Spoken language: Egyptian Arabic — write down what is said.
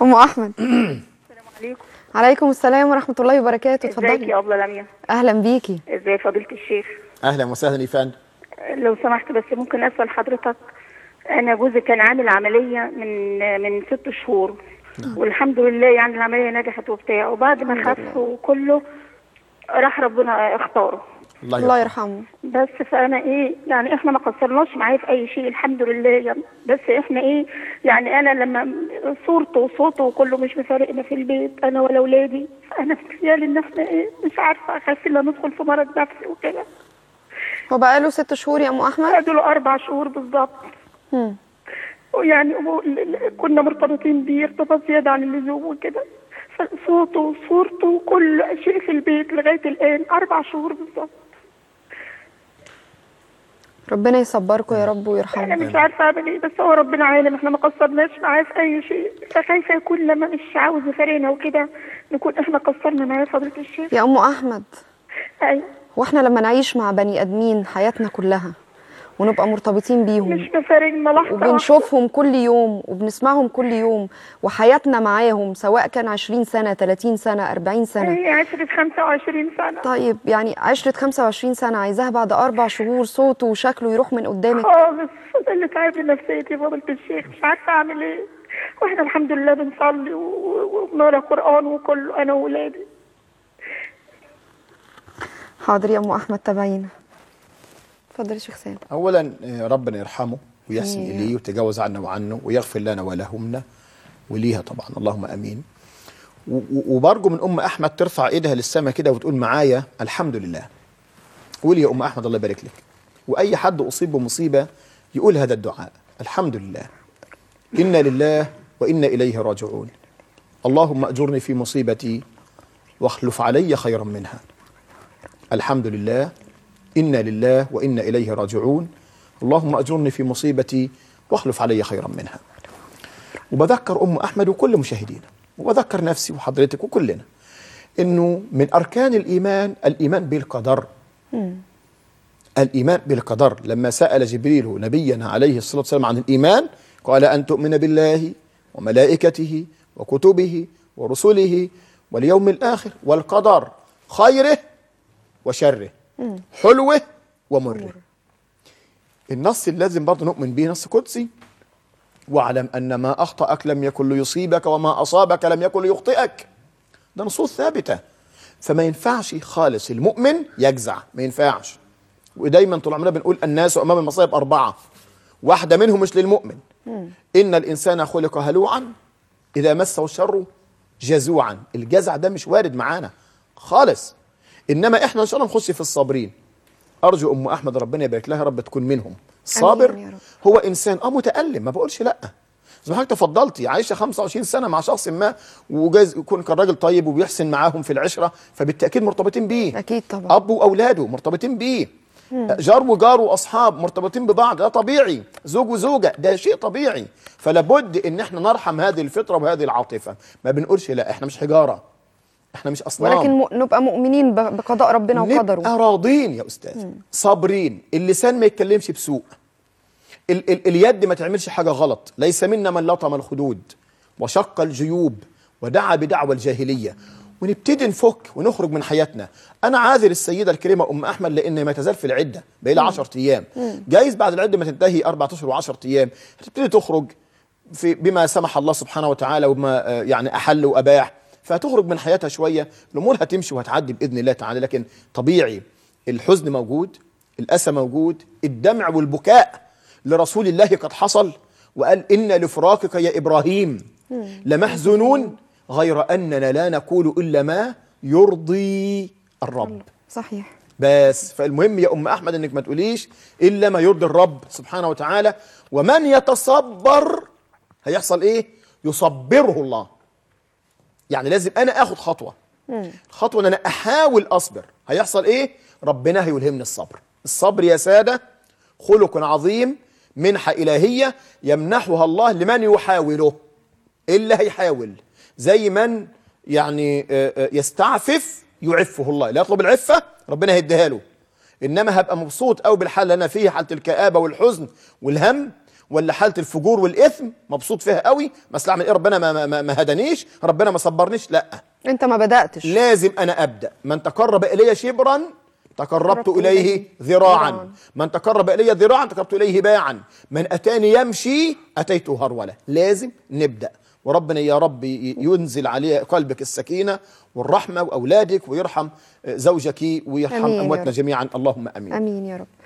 ام احمد السلام عليكم عليكم السلام ورحمه الله وبركاته ازيك اتفضلي يا ابله لميا اهلا بيكي ازاي فضيله الشيخ اهلا وسهلا يا فندم لو سمحت بس ممكن اسال حضرتك انا جوزي كان عامل عمليه من من ست شهور والحمد لله يعني العمليه نجحت وبتاع وبعد ما خف وكله راح ربنا اختاره الله الله يرحمه يرحمه بس فانا ايه يعني احنا ما قصرناش معاه في اي شيء الحمد لله يعني بس احنا ايه يعني انا لما صورته وصوته وكله مش مفارقنا في البيت انا ولا اولادي فانا متخيله ان احنا ايه مش عارفه اخاف ان ندخل في مرض نفسي وكده هو بقاله ست شهور يا ام احمد دول اربع شهور بالظبط مم. ويعني هو ال- ال- كنا مرتبطين بيه ارتباط زياده عن اللزوم وكده فصوته وصورته وكل شيء في البيت لغايه الان اربع شهور بالظبط ربنا يصبركم يا رب انا ويرحمه مش عارفه اعمل ايه بس هو ربنا عالم احنا ما قصرناش معاه في اي شيء فخايفه يكون لما مش عاوز يفارقنا وكده نكون احنا قصرنا معاه فضيله الشيخ يا ام احمد ايوه هو احنا لما نعيش مع بني ادمين حياتنا كلها ونبقى مرتبطين بيهم مش مفارقنا لحظه واحدة. وبنشوفهم كل يوم وبنسمعهم كل يوم وحياتنا معاهم سواء كان 20 سنة 30 سنة 40 سنة هي عشرة 25 سنه طيب يعني عشرة 25 سنة عايزاها بعد أربع شهور صوته وشكله يروح من قدامك خالص ده اللي تعب لي نفسيتي فضيله الشيخ مش عارفه اعمل ايه واحنا الحمد لله بنصلي و- و- وبنقرا قران وكله انا واولادي حاضر يا أم أحمد تابعينا اتفضل يا شيخ سام اولا آه، ربنا يرحمه ويحسن آمين. اليه ويتجاوز عنا وعنه ويغفر لنا ولهمنا وليها طبعا اللهم امين و- و- وبرجو من ام احمد ترفع ايدها للسماء كده وتقول معايا الحمد لله قولي يا ام احمد الله يبارك لك واي حد اصيب بمصيبه يقول هذا الدعاء الحمد لله انا لله وانا اليه راجعون اللهم اجرني في مصيبتي واخلف علي خيرا منها الحمد لله إنا لله وإنا إليه راجعون اللهم أجرني في مصيبتي واخلف علي خيرا منها وبذكر أم أحمد وكل مشاهدينا وبذكر نفسي وحضرتك وكلنا إنه من أركان الإيمان الإيمان بالقدر الإيمان بالقدر لما سأل جبريل نبينا عليه الصلاة والسلام عن الإيمان قال أن تؤمن بالله وملائكته وكتبه ورسله واليوم الآخر والقدر خيره وشره حلوه ومره النص اللي لازم برضه نؤمن به نص قدسي واعلم ان ما اخطاك لم يكن ليصيبك وما اصابك لم يكن ليخطئك ده نصوص ثابته فما ينفعش خالص المؤمن يجزع ما ينفعش ودايما طول عمرنا بنقول الناس امام المصائب اربعه واحده منهم مش للمؤمن ان الانسان خلق هلوعا اذا مسه الشر جزوعا الجزع ده مش وارد معانا خالص انما احنا ان شاء الله نخش في الصابرين ارجو ام احمد ربنا يبارك لها يا رب تكون منهم صابر آمين يا رب. هو انسان اه متالم ما بقولش لا زي ما حضرتك تفضلتي عايشه 25 سنه مع شخص ما وجايز يكون كان راجل طيب وبيحسن معاهم في العشره فبالتاكيد مرتبطين بيه أكيد طبعا اب واولاده مرتبطين بيه جار وجار واصحاب مرتبطين ببعض ده طبيعي زوج وزوجه ده شيء طبيعي فلا بد ان احنا نرحم هذه الفطره وهذه العاطفه ما بنقولش لا احنا مش حجاره احنا مش اصنام ولكن م- نبقى مؤمنين ب- بقضاء ربنا وقدره نبقى راضين يا استاذ صابرين اللسان ما يتكلمش بسوء ال ال اليد ما تعملش حاجه غلط ليس منا من لطم الخدود وشق الجيوب ودعا بدعوى الجاهليه ونبتدي نفك ونخرج من حياتنا انا عاذر السيده الكريمه ام احمد لان ما تزال في العده بقى لها 10 ايام جايز بعد العده ما تنتهي اربع اشهر و10 ايام هتبتدي تخرج في بما سمح الله سبحانه وتعالى وبما آه، يعني احل واباح فهتخرج من حياتها شويه الامور هتمشي وهتعدي باذن الله تعالى لكن طبيعي الحزن موجود الاسى موجود الدمع والبكاء لرسول الله قد حصل وقال ان لفراقك يا ابراهيم لمحزنون غير اننا لا نقول الا ما يرضي الرب صحيح بس فالمهم يا ام احمد انك ما تقوليش الا ما يرضي الرب سبحانه وتعالى ومن يتصبر هيحصل ايه يصبره الله يعني لازم انا اخد خطوه خطوه ان انا احاول اصبر هيحصل ايه ربنا هيلهمني الصبر الصبر يا ساده خلق عظيم منحه الهيه يمنحها الله لمن يحاوله اللي هيحاول زي من يعني آه، آه، يستعفف يعفه الله لا يطلب العفه ربنا هيديها له انما هبقى مبسوط قوي بالحاله اللي انا فيها حاله الكآبه والحزن والهم ولا حاله الفجور والاثم مبسوط فيها قوي بس اعمل ايه ربنا ما, ما, ما هدانيش ربنا ما صبرنيش لا انت ما بداتش لازم انا ابدا من تقرب الي شبرا تقربت تقربت اليه إليه ذراعا ذراعاً. من تقرب الي ذراعا تقربت اليه باعا من اتاني يمشي اتيته هروله لازم نبدا وربنا يا رب ي- ينزل عليه قلبك السكينه والرحمه واولادك ويرحم زوجك ويرحم آمين يا امواتنا رب. جميعا اللهم امين امين يا رب